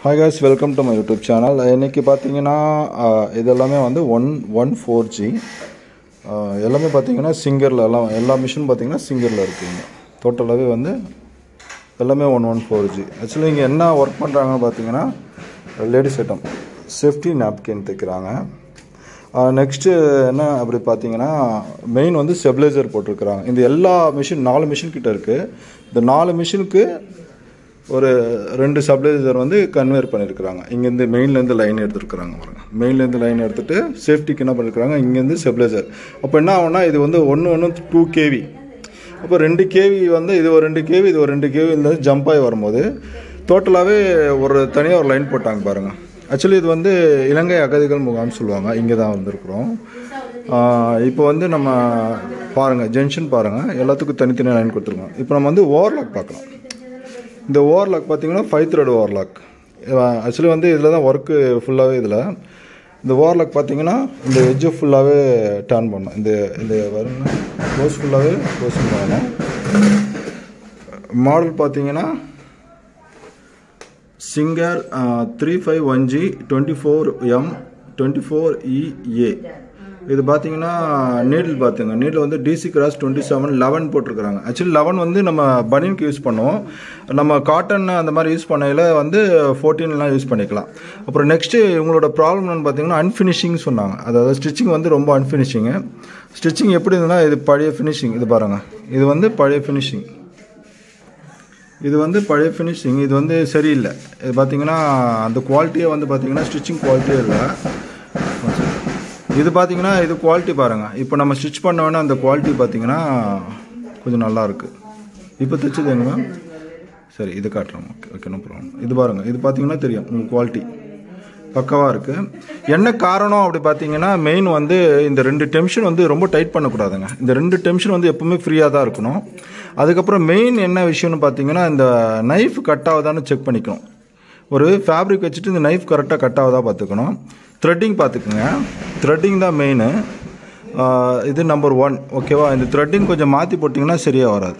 hi guys welcome to my YouTube channel இன்றைக்கி பார்த்தீங்கன்னா ஆஹ், இது எல்லாமே வந்து ஒன் ஒன் ஃபோர் ஜி எல்லாமே பார்த்தீங்கன்னா சிங்கரில் எல்லாம் எல்லா மிஷினும் பார்த்தீங்கன்னா சிங்கரில் இருக்குங்க டோட்டலாகவே வந்து எல்லாமே one one four G actually இங்கே என்ன ஒர்க் பண்ணுறாங்கன்னு பார்த்தீங்கன்னா லேடிஸ் ஐட்டம் சேஃப்டி நாப்கின் தைக்கிறாங்க நெக்ஸ்ட்டு என்ன அப்படி பார்த்தீங்கன்னா மெயின் வந்து ஸ்டெபிளைசர் போட்டிருக்கிறாங்க இந்த எல்லா மிஷின் நாலு மிஷின் கிட்ட இருக்குது இந்த நாலு மிஷினுக்கு ஒரு ரெண்டு சப்ளைசர் வந்து கன்வேர் பண்ணியிருக்கிறாங்க இங்கேருந்து மெயின்லேருந்து லைன் எடுத்துருக்குறாங்க பாருங்க மெயின்லேருந்து லைன் எடுத்துட்டு சேஃப்டிக்கு என்ன பண்ணியிருக்கிறாங்க இங்கேருந்து ஸ்டெபிளைசர் அப்போ என்ன ஆகும்னா இது வந்து ஒன்று ஒன்று டூ கேவி அப்போ ரெண்டு கேவி வந்து இது ஒரு ரெண்டு கேவி இது ஒரு ரெண்டு கேவி இந்த ஜம்ப் ஆகி வரும்போது டோட்டலாகவே ஒரு தனியாக ஒரு லைன் போட்டாங்க பாருங்கள் ஆக்சுவலி இது வந்து இலங்கை அகதிகள் முகாம்னு சொல்லுவாங்க இங்கே தான் வந்திருக்கிறோம் இப்போ வந்து நம்ம பாருங்கள் ஜங்ஷன் பாருங்கள் எல்லாத்துக்கும் தனித்தனியாக லைன் கொடுத்துருக்கோம் இப்போ நம்ம வந்து ஓவர்லாக் பார்க்கலாம் இந்த ஓவர்லாக் பார்த்தீங்கன்னா ஃபைவ் த்ரெட் ஓவர்லாக் ஆக்சுவலி வந்து இதில் தான் ஒர்க்கு ஃபுல்லாகவே இதில் இந்த ஓவர்லாக் பார்த்தீங்கன்னா இந்த எட்ஜு ஃபுல்லாகவே டர்ன் பண்ணணும் இந்த இந்த வருங்க க்ளோஸ் ஃபுல்லாகவே க்ளோஸ் பண்ணணும் மாடல் பார்த்தீங்கன்னா singer three five one G twenty four M twenty four EA இது பார்த்தீங்கன்னா நீடில் பார்த்துங்க நீடில் வந்து DC cross twenty seven eleven போட்டிருக்கிறாங்க ஆக்சுவலி லெவன் வந்து நம்ம பனியனுக்கு யூஸ் பண்ணுவோம் நம்ம காட்டன் அந்த மாதிரி யூஸ் பண்ணையில் வந்து ஃபோர்டீன்லாம் யூஸ் பண்ணிக்கலாம் அப்புறம் நெக்ஸ்ட்டு உங்களோட ப்ராப்ளம் என்னன்னு பார்த்தீங்கன்னா அன்ஃபினிஷிங் சொன்னாங்க அதாவது ஸ்டிச்சிங் வந்து ரொம்ப அன்ஃபினிஷிங்கு ஸ்டிச்சிங் எப்படி இருந்ததுன்னா இது பழைய ஃபினிஷிங் இது பாருங்கள் இது வந்து பழைய ஃபினிஷிங் இது வந்து பழைய ஃபினிஷிங் இது வந்து சரியில்லை இது பார்த்தீங்கன்னா அந்த குவாலிட்டியே வந்து பார்த்தீங்கன்னா ஸ்டிச்சிங் குவாலிட்டியே இல்லை இது பார்த்தீங்கன்னா இது குவாலிட்டி பாருங்கள் இப்போ நம்ம ஸ்டிச் பண்ணோன்னே அந்த குவாலிட்டி பார்த்தீங்கன்னா கொஞ்சம் நல்லா இருக்கு இப்போ தைச்சது எங்க மேம் சரி இது காட்டுறோம் ஓகே ஓகே நோ ப்ராப்ளம் இது பாருங்கள் இது பார்த்தீங்கன்னா தெரியும் உங்கள் குவாலிட்டி பக்கவாக இருக்குது என்ன காரணம் அப்படி பார்த்தீங்கன்னா மெயின் வந்து இந்த ரெண்டு டென்ஷன் வந்து ரொம்ப டைட் பண்ணக்கூடாதுங்க இந்த ரெண்டு டென்ஷன் வந்து எப்பவுமே ஃப்ரீயாக தான் இருக்கணும் அதுக்கப்புறம் மெயின் என்ன விஷயம்னு பார்த்தீங்கன்னா இந்த நைஃப் கட் ஆகுதான்னு செக் பண்ணிக்கணும் ஒரு ஃபேப்ரிக் வச்சுட்டு இந்த நைஃப் கரெக்டாக கட் ஆகுதா பார்த்துக்கணும் த்ரெட்டிங் பார்த்துக்குங்க த்ரெட்டிங் தான் மெயின் இது நம்பர் ஒன் ஓகேவா இந்த த்ரெட்டிங் கொஞ்சம் மாற்றி போட்டிங்கன்னா சரியாக வராது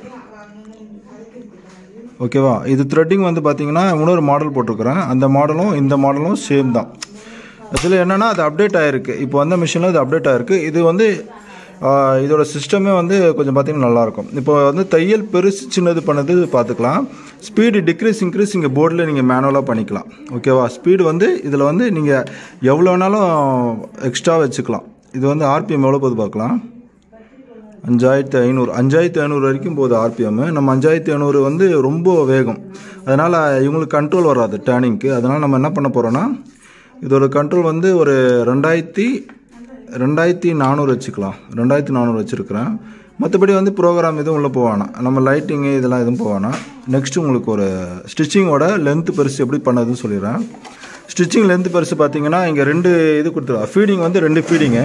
ஓகேவா இது த்ரெட்டிங் வந்து பார்த்தீங்கன்னா இன்னொரு மாடல் போட்டிருக்கிறேன் அந்த மாடலும் இந்த மாடலும் சேம் தான் ஆக்சுவலி என்னென்னா அது அப்டேட் ஆகிருக்கு இப்போ வந்த மிஷினில் இது அப்டேட் ஆகிருக்கு இது வந்து ஆஹ், இதோட சிஸ்டமே வந்து கொஞ்சம் பார்த்தீங்கன்னா நல்லாயிருக்கும் இப்போ வந்து தையல் பெருசு சின்னது பண்ணது பார்த்துக்கலாம் ஸ்பீடு டிக்ரீஸ் இன்க்ரீஸ் இங்கே போர்டில் நீங்கள் மேனுவலாக பண்ணிக்கலாம் ஓகேவா ஸ்பீடு வந்து இதில் வந்து நீங்கள் எவ்வளோ வேணாலும் எக்ஸ்ட்ரா வச்சுக்கலாம் இது வந்து ஆர்பிஎம் எவ்வளோ போகுது பார்க்கலாம் அஞ்சாயிரத்து ஐநூறு அஞ்சாயிரத்து ஐநூறு வரைக்கும் போகுது ஆர்பிஎம் நம்ம அஞ்சாயிரத்து ஐநூறு வந்து ரொம்ப வேகம் அதனால் இவங்களுக்கு கண்ட்ரோல் வராது டேர்னிங்க்கு அதனால் நம்ம என்ன பண்ண போகிறோன்னா இதோட கண்ட்ரோல் வந்து ஒரு ரெண்டாயிரத்தி ரெண்டாயிரத்தி நானூறு வச்சுக்கலாம் ரெண்டாயிரத்தி நானூறு வச்சுருக்கிறேன் மற்றபடி வந்து ப்ரோக்ராம் எதுவும் உள்ளே போவானா நம்ம லைட்டிங்கு இதெல்லாம் எதுவும் போவானா நெக்ஸ்ட்டு உங்களுக்கு ஒரு ஸ்டிச்சிங்கோட லென்த்து பெருசு எப்படி பண்ணதுன்னு சொல்லிடுறேன் ஸ்டிச்சிங் லென்த்து பெருசு பார்த்தீங்கன்னா இங்கே ரெண்டு இது கொடுத்துருவா ஃபீடிங் வந்து ரெண்டு ஃபீடிங்கு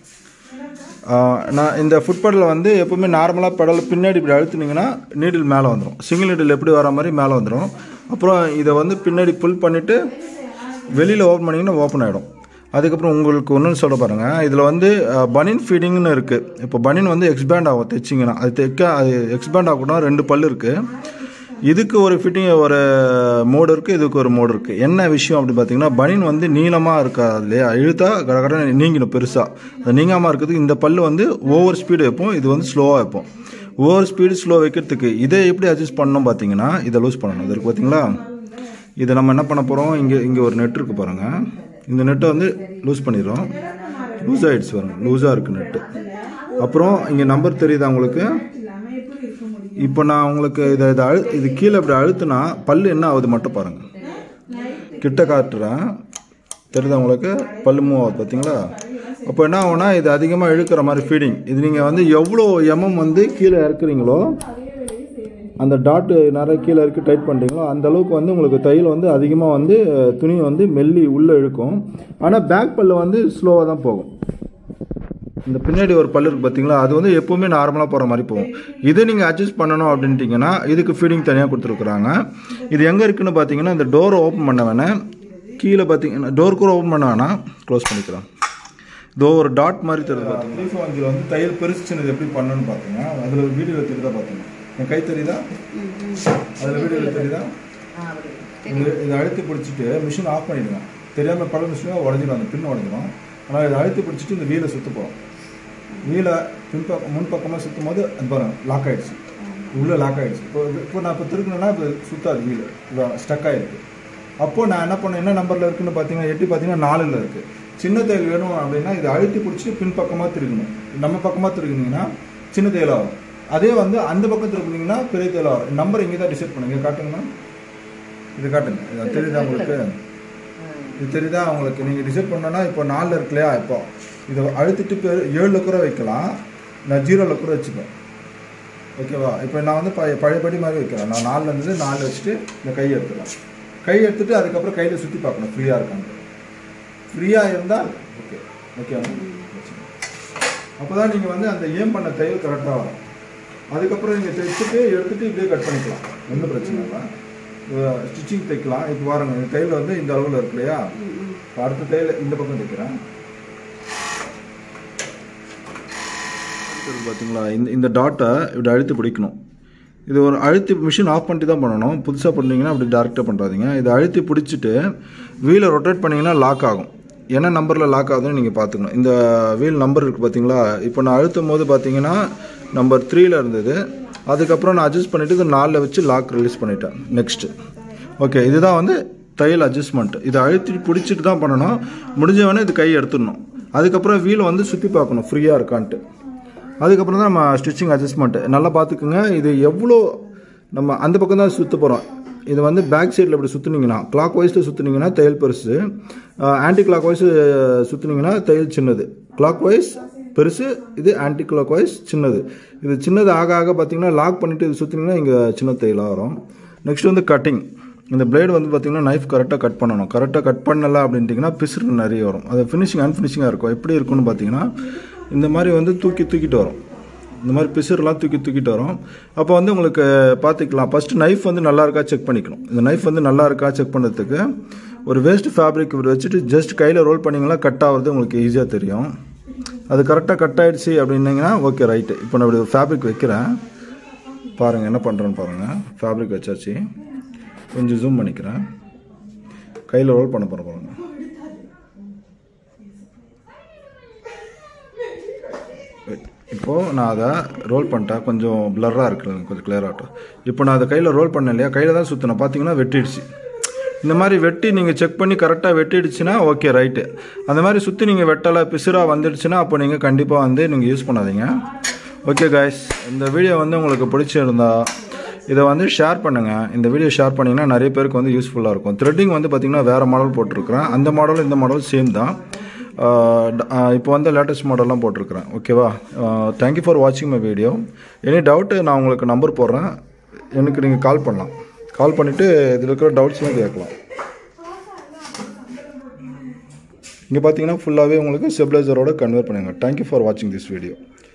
ஆஹ் நான் இந்த ஃபுட் பெடலில் வந்து எப்பவுமே நார்மலாக பெடல் பின்னாடி இப்படி அழுத்துனீங்கன்னா நீடில் மேலே வந்துடும் சிங்கிள் நீடில் எப்படி வர மாதிரி மேலே வந்துடும் அப்புறம் இதை வந்து பின்னாடி புல் பண்ணிவிட்டு வெளியில் ஓப்பன் பண்ணிங்கன்னா ஓப்பன் ஆகிடும் அதுக்கப்புறம் உங்களுக்கு ஒன்று சொல்ல பாருங்கள் இதில் வந்து பனின் ஃபீடிங்னு இருக்குது இப்போ பனின் வந்து எக்ஸ்பேண்ட் ஆகும் தைச்சிங்கன்னா அது தைக்க அது எக்ஸ்பேண்ட் ஆகக்கூடாது ரெண்டு பல்லு இருக்குது இதுக்கு ஒரு ஃபிட்டிங் ஒரு மோடு இருக்குது இதுக்கு ஒரு மோடு இருக்குது என்ன விஷயம் அப்படி பார்த்தீங்கன்னா பனின் வந்து நீளமாக இருக்கா இல்லையா இழுத்தா கடகடன்னு நீங்கிடும் பெருசாக அது நீங்காமல் இருக்கிறதுக்கு இந்த பல்லு வந்து ஓவர் ஸ்பீடு வைப்போம் இது வந்து ஸ்லோவாக வைப்போம் ஓவர் ஸ்பீடு ஸ்லோ வைக்கிறதுக்கு இதை எப்படி அட்ஜஸ்ட் பண்ணணும் பார்த்தீங்கன்னா இதை லூஸ் பண்ணணும் இது இருக்கு பார்த்தீங்களா இதை நம்ம என்ன பண்ண போகிறோம் இங்கே இங்கே ஒரு நெட் இருக்குது பாருங்கள் இந்த நெட்டை வந்து லூஸ் பண்ணிடுறோம் லூஸ் ஆகிடுச்சு பாருங்க லூஸாக இருக்குது நெட்டு அப்புறம் இங்கே நம்பர் தெரியுதா உங்களுக்கு இப்போ நான் உங்களுக்கு இதை இதை அழு இது கீழே இப்படி அழுத்துனா பல்லு என்ன ஆகுது மட்டும் பாருங்கள் கிட்ட காட்டுறேன் தெரியுதா உங்களுக்கு பல்லு மூவ் ஆகுது பார்த்தீங்களா அப்போ என்ன ஆகும்னா இது அதிகமாக இழுக்கிற மாதிரி ஃபீடிங் இது நீங்கள் வந்து எவ்வளோ எம்எம் வந்து கீழே இறக்குறீங்களோ அந்த டாட்டு நிறைய கீழே இறக்கி டைட் பண்ணுறீங்களோ அந்த அளவுக்கு வந்து உங்களுக்கு தையல் வந்து அதிகமாக வந்து துணி வந்து மெல்லி உள்ளே இழுக்கும் ஆனால் பேக் பல்லு வந்து ஸ்லோவாக தான் போகும் இந்த பின்னாடி ஒரு பல்லு இருக்கு பார்த்தீங்களா அது வந்து எப்போவுமே நார்மலாக போகிற மாதிரி போகும் இது நீங்கள் அட்ஜஸ்ட் பண்ணணும் அப்படின்ட்டிங்கன்னா இதுக்கு ஃபீடிங் தனியாக கொடுத்துருக்குறாங்க இது எங்கே இருக்குன்னு பார்த்தீங்கன்னா இந்த டோரை ஓப்பன் பண்ண வேணாம் கீழே பார்த்தீங்கன்னா டோர் கூட ஓப்பன் பண்ண வேணாம் க்ளோஸ் பண்ணிக்கலாம் இதோ ஒரு டாட் மாதிரி தெரியுது பார்த்தீங்கன்னா த்ரீ ஃபோர் அஞ்சில் வந்து தையல் பெருசு சின்னது எப்படி பண்ணணும்னு பார்த்தீங்க அதில் ஒரு வீடியோவில் தெரியுதா பார்த்தீங்க என் கை தெரியுதா அதில் வீடியோவில் தெரியுதா இது இதை அழுத்தி பிடிச்சிட்டு மிஷின் ஆஃப் பண்ணிடுங்க தெரியாமல் பல மிஷினாக உடஞ்சிடும் அந்த பின் உடஞ்சிடும் ஆனால் இதை அழுத்தி பிடிச்சிட்டு இந்த வீலை சுற்ற போகிறோம் வீலை பின்பக்கம் முன்பக்கமாக சுற்றும் போது அது பாருங்க லாக் ஆயிடுச்சு உள்ளே லாக் ஆயிடுச்சு இப்போ இது இப்போ நான் இப்போ திருக்கணும்னா இப்போ சுத்தாது வீல் இப்போ ஸ்டக் ஆகிருக்கு அப்போது நான் என்ன பண்ணேன் என்ன நம்பரில் இருக்குன்னு பார்த்தீங்கன்னா எட்டி பார்த்தீங்கன்னா நாலில் இருக்குது சின்ன தையல் வேணும் அப்படின்னா இதை அழுத்தி பிடிச்சிட்டு பின்பக்கமாக திருக்கணும் நம்ம பக்கமாக திருக்குனீங்கன்னா சின்ன தையல் ஆகும் அதே வந்து அந்த பக்கம் திருப்பினீங்கன்னா பெரிய தையல் ஆகும் நம்பர் இங்கே தான் டிசைட் பண்ணுங்க காட்டுங்கண்ணா இது காட்டுங்க இது தெரியுதா உங்களுக்கு இது தெரியுதா உங்களுக்கு நீங்கள் டிசைட் பண்ணோன்னா இப்போ நாலில் இருக்கு இல்லையா இப்போ இதை அழுத்திட்டு இப்போ ஏழில் கூட வைக்கலாம் நான் ஜீரோவில் கூட வச்சுப்பேன் ஓகேவா இப்போ நான் வந்து பழைய பழையபடி மாதிரி வைக்கிறேன் நான் நாலில் இருந்து நாலு வச்சுட்டு இந்த கையை எடுத்துக்கலாம் கை எடுத்துட்டு அதுக்கப்புறம் கையில் சுற்றி பார்க்கணும் ஃப்ரீயாக இருக்காங்க ஃப்ரீயாக இருந்தால் ஓகே ஓகே அப்போ தான் நீங்கள் வந்து அந்த ஏம் பண்ண தையல் கரெக்டாக வரும் அதுக்கப்புறம் நீங்கள் தைச்சிட்டு எடுத்துட்டு இப்படியே கட் பண்ணிக்கலாம் ஒன்றும் பிரச்சனை இல்லை ஸ்டிச்சிங் தைக்கலாம் இப்போ பாருங்க இந்த தையல் வந்து இந்த அளவில் இருக்கு இல்லையா இப்ப அடுத்த தையல் இந்த பக்கம் தைக்கிறேன் பார்த்தீங்களா இந்த இந்த டாட்டை இப்படி அழுத்தி பிடிக்கணும் இது ஒரு அழுத்தி மிஷின் ஆஃப் பண்ணிட்டு தான் பண்ணணும் புதுசாக பண்ணீங்கன்னா அப்படி டேரெக்டாக பண்ணுறாதீங்க இதை அழுத்தி பிடிச்சிட்டு வீலை ரொட்டேட் பண்ணிங்கன்னா லாக் ஆகும் என்ன நம்பரில் லாக் ஆகுதுன்னு நீங்கள் பார்த்துக்கணும் இந்த வீல் நம்பர் இருக்குது பார்த்தீங்களா இப்போ நான் அழுத்தும் போது பார்த்தீங்கன்னா நம்பர் த்ரீல இருந்தது அதுக்கப்புறம் நான் அட்ஜஸ்ட் பண்ணிவிட்டு இது நாலில் வச்சு லாக் ரிலீஸ் பண்ணிட்டேன் நெக்ஸ்ட்டு ஓகே இதுதான் வந்து தையல் அட்ஜஸ்ட்மெண்ட் இதை அழுத்தி பிடிச்சிட்டு தான் பண்ணணும் முடிஞ்சவொடனே இது கை எடுத்துடணும் அதுக்கப்புறம் வீல் வந்து சுற்றி பார்க்கணும் ஃப்ரீயாக இருக்கான்ட்டு அதுக்கப்புறம் தான் நம்ம ஸ்டிச்சிங் அட்ஜஸ்ட்மெண்ட் நல்லா பார்த்துக்குங்க இது எவ்வளோ நம்ம அந்த பக்கம் தான் சுற்ற போகிறோம் இது வந்து பேக் சைடில் இப்படி சுற்றுனீங்கன்னா கிளாக் வைஸில் சுற்றுனீங்கன்னா தையல் பெருசு ஆன்டி கிளாக் வைஸ் சுற்றுனீங்கன்னா தையல் சின்னது கிளாக் வைஸ் பெருசு இது ஆன்டி கிளாக் வைஸ் சின்னது இது சின்னது ஆக ஆக பார்த்தீங்கன்னா லாக் பண்ணிவிட்டு இது சுற்றினீங்கன்னா இங்கே சின்ன தையலாக வரும் நெக்ஸ்ட் வந்து கட்டிங் இந்த பிளேடு வந்து பார்த்தீங்கன்னா நைஃப் கரெக்டாக கட் பண்ணணும் கரெக்டாக கட் பண்ணல அப்படின்ட்டிங்கன்னா பிசுறு நிறைய வரும் அது ஃபினிஷிங் அன்ஃபினிஷிங்காக இருக்கும் எப்படி இருக்கும்னு பார்த்தீங்கன்னா இந்த மாதிரி வந்து தூக்கி தூக்கிட்டு வரும் இந்த மாதிரி பிசுறுலாம் தூக்கி தூக்கிட்டு வரும் அப்போ வந்து உங்களுக்கு பார்த்துக்கலாம் ஃபஸ்ட்டு நைஃப் வந்து நல்லா இருக்கா செக் பண்ணிக்கணும் இந்த நைஃப் வந்து நல்லா இருக்கா செக் பண்ணுறதுக்கு ஒரு வேஸ்ட் ஃபேப்ரிக் வச்சுட்டு ஜஸ்ட் கையில் ரோல் பண்ணிங்கன்னா கட் ஆகிறது உங்களுக்கு ஈஸியாக தெரியும் அது கரெக்டாக கட் ஆகிடுச்சு அப்படின்னீங்கன்னா ஓகே ரைட்டு இப்போ நான் இப்படி ஃபேப்ரிக் வைக்கிறேன் பாருங்கள் என்ன பண்ணுறேன்னு பாருங்கள் ஃபேப்ரிக் வச்சாச்சு கொஞ்சம் ஜூம் பண்ணிக்கிறேன் கையில் ரோல் பண்ண போகிறேன் பாருங்கள் இப்போது நான் அதை ரோல் பண்ணிட்டேன் கொஞ்சம் பிளர்ராக இருக்குது கொஞ்சம் கிளியராகட்டும் இப்போ நான் அதை கையில் ரோல் பண்ணேன் இல்லையா கையில் தான் சுற்றினேன் பார்த்தீங்கன்னா வெட்டிடுச்சு இந்த மாதிரி வெட்டி நீங்கள் செக் பண்ணி கரெக்டாக வெட்டிடுச்சுன்னா ஓகே ரைட்டு அந்த மாதிரி சுற்றி நீங்கள் வெட்டலை பிசுராக வந்துடுச்சுன்னா அப்போ நீங்கள் கண்டிப்பாக வந்து நீங்கள் யூஸ் பண்ணாதீங்க ஓகே காய்ஸ் இந்த வீடியோ வந்து உங்களுக்கு பிடிச்சிருந்தா இதை வந்து ஷேர் பண்ணுங்கள் இந்த வீடியோ ஷேர் பண்ணிங்கன்னா நிறைய பேருக்கு வந்து யூஸ்ஃபுல்லாக இருக்கும் த்ரெட்டிங் வந்து பார்த்திங்கன்னா வேறு மாடல் போட்டிருக்கிறேன் அந்த மாடலும் இந்த மாடலும் சேம் தான் இப்போ வந்து லேட்டஸ்ட் மாடல்லாம் போட்டிருக்கிறேன் ஓகேவா தேங்க்யூ ஃபார் வாட்சிங் மை வீடியோ எனி டவுட்டு நான் உங்களுக்கு நம்பர் போடுறேன் எனக்கு நீங்கள் கால் பண்ணலாம் கால் பண்ணிவிட்டு இதில் இருக்கிற டவுட்ஸ்லாம் கேட்கலாம் இங்கே பார்த்தீங்கன்னா ஃபுல்லாகவே உங்களுக்கு ஸ்டெபிளைசரோட கன்வெர்ட் பண்ணுங்க தேங்க்யூ ஃபார் வாட்சிங் திஸ் வீடியோ